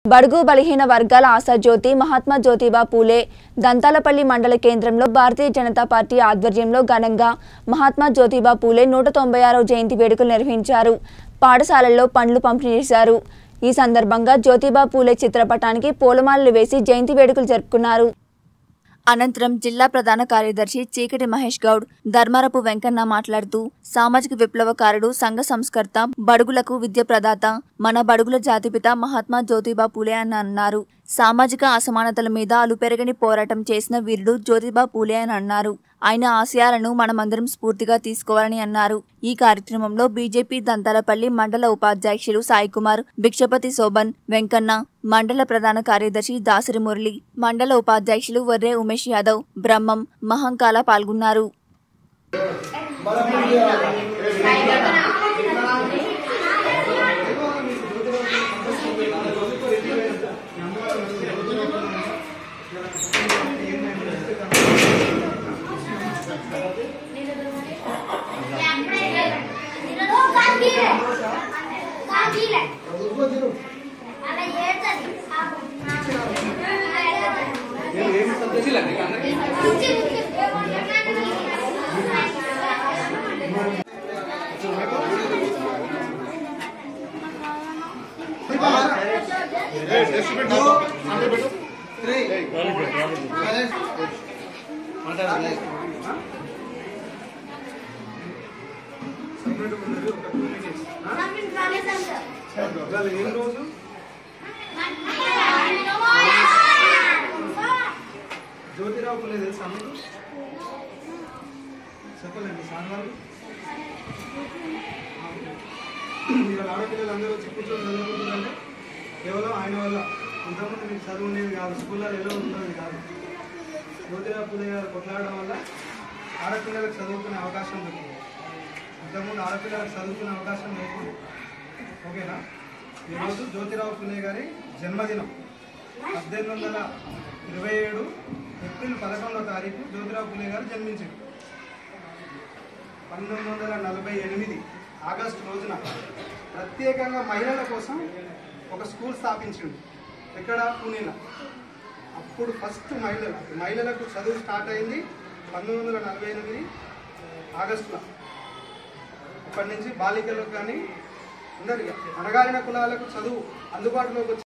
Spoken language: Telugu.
బడుగు బలహీన వర్గాల ఆశాజ్యోతి మహాత్మా జ్యోతిబా పూలే దంతాలపల్లి మండల కేంద్రంలో భారతీయ జనతా పార్టీ ఆధ్వర్యంలో ఘనంగా మహాత్మా జ్యోతిబా పూలే నూట తొంభై ఆరవ జయంతి వేడుకలు నిర్వహించారు పాఠశాలల్లో పండ్లు పంపిణీ చేశారు ఈ సందర్భంగా జ్యోతిబా పూలే చిత్రపటానికి పూలమాలలు వేసి జయంతి వేడుకలు జరుపుకున్నారు అనంతరం జిల్లా ప్రధాన కార్యదర్శి చీకటి మహేష్ గౌడ్ ధర్మారపు వెంకన్న మాట్లాడుతూ సామాజిక విప్లవకారుడు సంఘ సంస్కర్త బడుగులకు విద్య ప్రదాత మన బడుగుల జాతిపిత మహాత్మా జ్యోతిబా పూలే అని అన్నారు సామాజిక అసమానతల మీద అలుపెరగని పోరాటం చేసిన వీరుడు జ్యోతిబా పూలే అని అన్నారు ఆయన ఆశయాలను మనమందరం స్ఫూర్తిగా తీసుకోవాలని అన్నారు ఈ కార్యక్రమంలో బీజేపీ దంతాలపల్లి మండల ఉపాధ్యక్షులు సాయి కుమార్ భిక్షపతి శోభన్ వెంకన్న మండల ప్రధాన కార్యదర్శి దాసరి మురళి మండల ఉపాధ్యక్షులు వర్రే ఉమేష్ యాదవ్ బ్రహ్మం మహంకాల పాల్గొన్నారు అలా ఏడ్చండి ఇవాళ ఏం రోజు జ్యోతిరావు పులే తెలుసా మీకు చెప్పలేండి సార్ వాళ్ళు ఇవాళ ఆడపిల్లలు అందరూ వచ్చి కూర్చొని చదువుకుంటుందంటే కేవలం ఆయన వల్ల ఇంతకుముందు మీకు చదువు ఉండేది కాదు స్కూల్లో ఎలా ఉండేది కాదు జ్యోతిరావు పులే గారు కొట్లాడడం వల్ల ఆడపిల్లలకు చదువుకునే అవకాశం దొరికింది ఇంతకుముందు ఆడపిల్లలకు చదువుకునే అవకాశం లేకుండా ఓకేనా ఈరోజు జ్యోతిరావు పులే గారి జన్మదినం పద్దెనిమిది వందల ఇరవై ఏడు ఏప్రిల్ పదకొండవ తారీఖు జ్యోతిరావు పులే గారు జన్మించారు పంతొమ్మిది వందల నలభై ఎనిమిది ఆగస్టు రోజున ప్రత్యేకంగా మహిళల కోసం ఒక స్కూల్ స్థాపించిండు ఎక్కడ పూణేలో అప్పుడు ఫస్ట్ మహిళలు మహిళలకు చదువు స్టార్ట్ అయింది పంతొమ్మిది వందల నలభై ఎనిమిది ఆగస్టులో అప్పటి నుంచి బాలికలకు కానీ అందరికీ అణగారిన కులాలకు చదువు అందుబాటులోకి వచ్చి